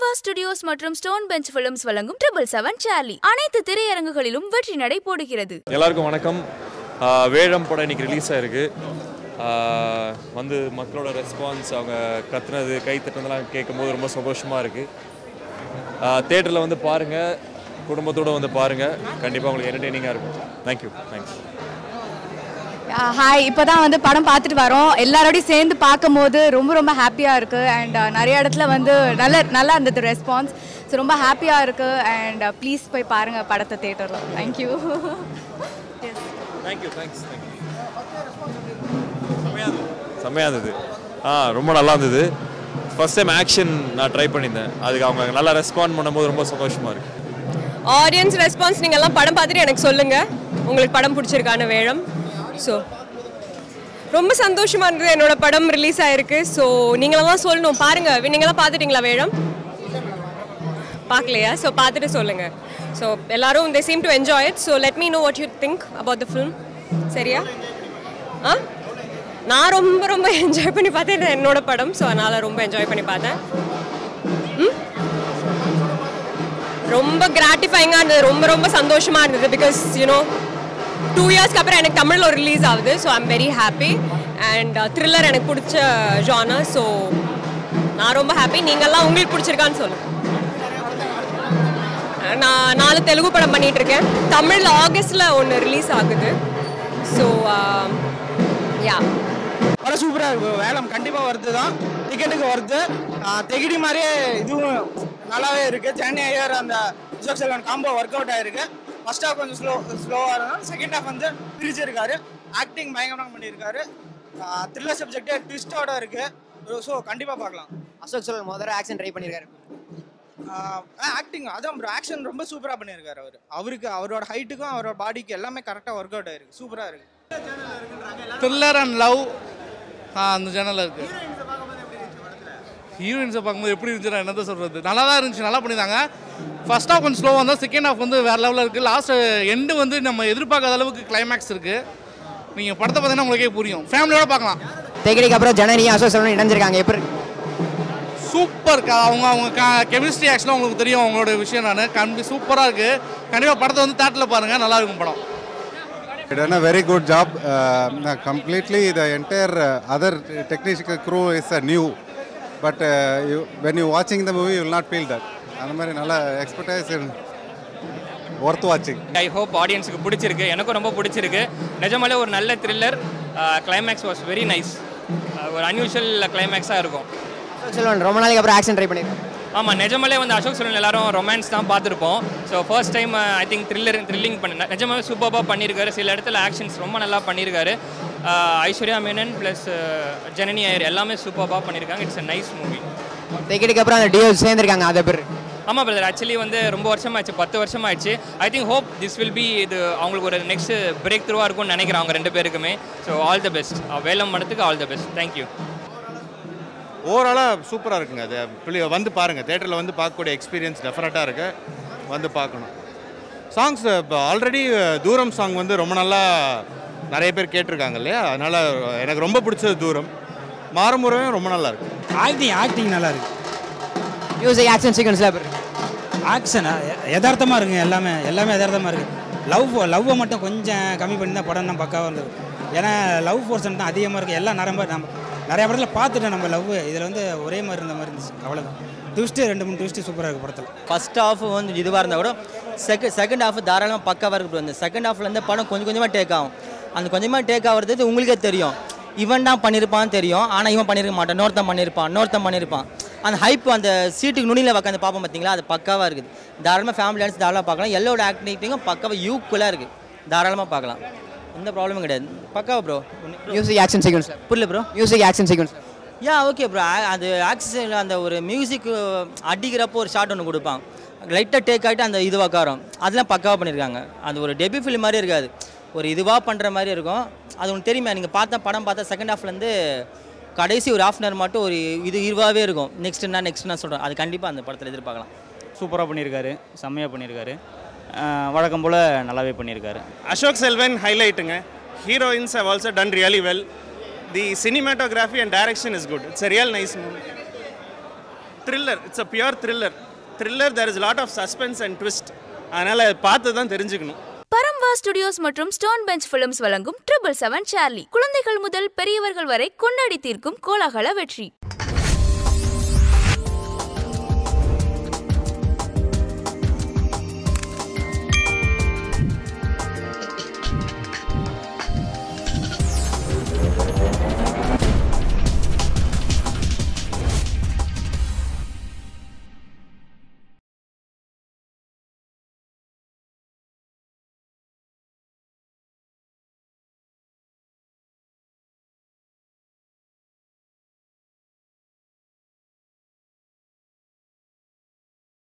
Siva Studios மற்றும் Stone Bench Films வழங்கும் triple seven Charlie அனைத்து திரையரங்குகளிலும் வெற்றி நடை போடுகிறது எல்லாருக்கும் வணக்கம் ஆஹ் வேழம் படம் இன்னைக்கு ரிலீஸ் ஆயிருக்கு ஆஹ் வந்து மக்களோட ரெஸ்பான்ஸ் அவங்க கத்துனது கை தட்டுனதெல்லாம் கேட்கும்போது ரொம்ப சந்தோஷமாக இருக்குது தேட்டரில் வந்து பாருங்கள் குடும்பத்தோடு வந்து பாருங்கள் கண்டிப்பாக உங்களுக்கு என்டர்டெய்னிங்காக இருக்கும் தேங்க்யூ தேங்க்ஸ் ஹாய் இப்போ தான் வந்து படம் பார்த்துட்டு வரோம் எல்லாரோடையும் சேர்ந்து பார்க்கும்போது ரொம்ப ரொம்ப ஹாப்பியாக இருக்குது அண்ட் நிறைய இடத்துல வந்து நல்ல நல்லா இருந்தது ரெஸ்பான்ஸ் ஸோ ரொம்ப ஹாப்பியாக இருக்குது அண்ட் ப்ளீஸ் போய் பாருங்கள் படத்தை தேட்டரில் தேங்க்யூ தேங்க்யூ தேங்க்ஸ் தேங்க்யூ செம்மையாக இருந்தது ஆ ரொம்ப நல்லா இருந்தது ஃபர்ஸ்ட் டைம் ஆக்ஷன் நான் ட்ரை பண்ணியிருந்தேன் அதுக்கு அவங்க நல்லா ரெஸ்பாண்ட் பண்ணும்போது ரொம்ப சந்தோஷமாக இருக்குது ஆடியன்ஸ் ரெஸ்பான்ஸ் நீங்கள் எல்லாம் படம் பார்த்துட்டு எனக்கு சொல்லுங்கள் உங்களுக்கு படம் பிடிச்சிருக்கான வேழம் ஸோ ரொம்ப சந்தோஷமாக இருந்தது என்னோட படம் ரிலீஸ் ஆயிருக்கு ஸோ நீங்களெல்லாம் சொல்லணும் பாருங்கள் நீங்களாம் பார்த்துட்டீங்களா வேழம் பார்க்கலையா ஸோ பார்த்துட்டு சொல்லுங்கள் ஸோ எல்லாரும் they seem to enjoy it so let me know what you think about the film சரியா ஆ நான் ரொம்ப ரொம்ப என்ஜாய் பண்ணி பார்த்தேன் இது என்னோட படம் ஸோ அதனால் ரொம்ப என்ஜாய் பண்ணி பார்த்தேன் ரொம்ப கிராட்டிஃபைங்காக இருந்தது ரொம்ப ரொம்ப சந்தோஷமாக இருந்தது பிகாஸ் யூனோ டூ இயர்ஸ்க்கு அப்புறம் எனக்கு தமிழில் ஒரு ரிலீஸ் ஆகுது so I'm very happy and thriller எனக்கு பிடிச்ச ஜானர் ஸோ நான் ரொம்ப ஹாப்பி நீங்கள்லாம் உங்களுக்கு பிடிச்சிருக்கான்னு சொல்லுங்கள் நான் நாலு தெலுங்கு படம் பண்ணிட்டு இருக்கேன் தமிழில் ஆகஸ்டில் ஒன்று ரிலீஸ் ஆகுது ஸோ யா படம் சூப்பராக இருக்கு வேலம் கண்டிப்பாக வருது தான் டிக்கெட்டுக்கு வருது தெகிடி மாதிரியே இதுவும் நல்லாவே இருக்கு சென்னை ஐயர் அந்த Ashok Selvan combo work out ஆயிருக்கு ஃபர்ஸ்ட் ஹாஃப் கொஞ்சம் ஸ்லோ ஸ்லோவாக இருந்தாலும் செகண்ட் ஹாஃப் வந்து பிரிச்சிருக்காரு ஆக்டிங் பயங்கரமாக பண்ணியிருக்காரு த்ரில்லர் சப்ஜெக்டே ட்விஸ்டோட இருக்கு ஸோ கண்டிப்பாக பார்க்கலாம் அசோக் செல்வன் முதல்ல ஆக்ஷன் ட்ரை பண்ணியிருக்காரு ஆக்டிங் அதான் ப்ரோ ஆக்ஷன் ரொம்ப சூப்பராக பண்ணியிருக்காரு அவர் அவருக்கு அவரோட ஹைட்டுக்கும் அவரோட பாடிக்கு எல்லாமே கரெக்டாக ஒர்க் அவுட் ஆயிருக்கு சூப்பராக இருக்கு த்ரில்லர் அண்ட் லவ் அந்த சேனலில் இருக்கு ஹீரோயின்ஸை பார்க்கும்போது எப்படி இருந்துச்சு என்னதான் சொல்கிறது நல்லா தான் இருந்துச்சு நல்லா பண்ணியிருந்தாங்க ஃபர்ஸ்ட் ஹாஃப் கொஞ்சம் ஸ்லோவாக இருந்தால் செகண்ட் ஹாஃப் வந்து வேறு லெவலில் இருக்குது லாஸ்ட் எண்டு வந்து நம்ம எதிர்பார்க்காத அளவுக்கு கிளைமேக்ஸ் இருக்குது நீங்கள் படத்தை பார்த்தீங்கன்னா உங்களுக்கே புரியும் ஃபேமிலியோட பார்க்கலாம் தெகிடிக்கு அப்புறம் ஜனனியும் அசோக் செல்வன் இணைஞ்சிருக்காங்க எப்படி இருக்கு? சூப்பர் அவங்க அவங்க கெமிஸ்ட்ரி ஆக்சுவலாக உங்களுக்கு தெரியும் அவங்களோட விஷயம் நான் கண்டி சூப்பராக இருக்குது கண்டிப்பாக படத்தை வந்து தேட்டரில் பாருங்கள் நல்லா இருக்கும் படம் It done a very good job. Uh, completely, the entire uh, other technical crew is uh, new. But uh, you, when you're watching the movie, you will not feel that. அந்த மாதிரி நல்ல எக்ஸ்பர்டைஸ் ஒர்த் வாட்சிங் I hope ஆடியன்ஸுக்கு பிடிச்சிருக்கு எனக்கும் ரொம்ப பிடிச்சிருக்கு நிஜமாலே ஒரு நல்ல thriller climax was very nice ஒரு அன்யூஷுவல் கிளைமேக்ஸாக இருக்கும் அசோக் செல்வன் ரொம்ப நாளைக்கு அப்புறம் ஆக்ஷன் ட்ரை பண்ணியிருக்காரு ஆமாம் நிஜமாலே வந்து அசோக் செல்வன் எல்லாரும் ரொமான்ஸ் தான் பார்த்துருப்போம் so first time I think thriller thrilling பண்ண நிஜமாவே சூப்பராக பண்ணியிருக்காரு சில இடத்துல ஆக்ஷன்ஸ் ரொம்ப நல்லா பண்ணியிருக்காரு Uh, ஐஸ்வர்யா மேனன் ப்ளஸ் ஜனனி ஐயர் எல்லாமே சூப்பராக பண்ணியிருக்காங்க இட்ஸ் a நைஸ் மூவி தெகிடிக்கு அப்புறம் அந்த டிஓ சேர்ந்துருக்காங்க அதை பேர் ஆமாம் பிரதர் ஆக்சுவலி வந்து ரொம்ப வருஷமாச்சு பத்து வருஷமாச்சு I think hope this will be இது அவங்களுக்கு ஒரு நெக்ஸ்ட் பிரேக் த்ரூவாக இருக்கும்னு நினைக்கிறேன் அவங்க ரெண்டு பேருக்குமே ஸோ ஆல் த பெஸ்ட் வேலம் மடத்துக்கு ஆல் த பெஸ்ட் தேங்க்யூ ஓவராலாக சூப்பராக இருக்குங்க அது பிள்ளை வந்து பாருங்கள் தேட்டரில் வந்து பார்க்கக்கூடிய எக்ஸ்பீரியன்ஸ் டெஃபினட்டாக இருக்கு வந்து பார்க்கணும் சாங்ஸ் இப்போ ஆல்ரெடி தூரம் சாங் வந்து ரொம்ப நல்லா நிறைய பேர் கேட்டிருக்காங்க இல்லையா அதனால் எனக்கு ரொம்ப பிடிச்சது தூரம் மாறுமுறையும் ரொம்ப நல்லா இருக்கு ஆக்டிங் ஆக்டிங் நல்லா இருக்கு மியூசிக் ஆக்ஷன் சீக்வன்ஸ்லாம் எப்படி இருக்கு ஆக்ஷனா யதார்த்தமாக இருக்குங்க எல்லாமே எல்லாமே யதார்த்தமாக இருக்குது லவ் லவ்வை மட்டும் கொஞ்சம் கம்மி பண்ணி தான் படம் தான் பக்காவாக இருந்தது ஏன்னா லவ் போர்ஷன் தான் அதிகமாக இருக்குது எல்லாம் நிறைய நம்ம நிறைய படத்தில் பார்த்துட்டோம் நம்ம லவ் இதில் வந்து ஒரே மாதிரி இருந்த மாதிரி இருந்துச்சு அவ்வளோதான் ட்விஸ்ட்டு ரெண்டு மூணு ட்விஸ்ட்டு சூப்பராக இருக்குது படத்தில் ஃபர்ஸ்ட் ஹாஃப் வந்து இதுவாக இருந்தால் கூட செகண்ட் செகண்ட் ஹாஃப் தாராளமாக பக்காவாக இருக்கு அந்த செகண்ட் ஹாஃப்லேருந்து படம் கொஞ்சம் கொஞ்சமாக டேக் ஆகும் அந்த கொஞ்சமாக டேக் ஆகிறது உங்களுக்கே தெரியும் இவன் தான் பண்ணியிருப்பான்னு தெரியும் ஆனால் இவன் பண்ணியிருக்க மாட்டான் இன்னொருத்தன் பண்ணியிருப்பான் இன்னொருத்தன் பண்ணியிருப்பான் அந்த ஹைப் அந்த சீட்டுக்கு நுனியில் உட்காந்து பார்ப்போம் பார்த்தீங்களா அது பக்காவாக இருக்குது தாராளமாக ஃபேமிலி டான்ஸ் தாராளமாக பார்க்கலாம் எல்லோட ஆக்டிவிட்டிங்கும் பக்காவாக யூக்குவலாக இருக்குது தாராளமாக பார்க்கலாம் எந்த ப்ராப்ளமும் கிடையாது பக்காவா ப்ரோ மியூசிக் ஆக்ஷன் சீக்வன்ஸ் புரியல bro music action sequence yeah okay bro அது ஆக்சிஜனில் அந்த ஒரு மியூசிக் அடிக்கிறப்போ ஒரு ஷாட் ஒன்று கொடுப்பான் லைட்டாக டேக் ஆகிட்டு அந்த இது உக்காரம் அதெல்லாம் பக்காவாக பண்ணியிருக்காங்க அது ஒரு டெபி ஃபிலிம் மாதிரி இருக்காது ஒரு இதுவாக பண்ணுற மாதிரி இருக்கும் அது ஒன்று தெரியுமா நீங்கள் பார்த்தா படம் பார்த்தா செகண்ட் ஹாஃப்லேருந்து கடைசி ஒரு ஹாஃப் அன் ஹவர் மட்டும் ஒரு இது இதுவாகவே இருக்கும் நெக்ஸ்ட் என்ன நெக்ஸ்ட் நான் சொல்கிறேன் அது கண்டிப்பாக அந்த படத்தில் எதிர்பார்க்கலாம் சூப்பராக பண்ணியிருக்காரு செம்மையாக பண்ணியிருக்காரு அஹ் வழக்கம் போல் நல்லாவே பண்ணியிருக்காரு அசோக் செல்வன் ஹைலைட்டுங்க heroines have also done really well the cinematography and direction is good it's a real nice movie thriller it's a pure thriller thriller there is lot of suspense and twist அதனால் பார்த்து தான் தெரிஞ்சுக்கணும் பரம்வா ஸ்டுடியோஸ் மற்றும் Stone Bench Films வழங்கும் triple seven Charlie குழந்தைகள் முதல் பெரியவர்கள் வரை கொண்டாடி தீர்க்கும் கோலாகல வெற்றி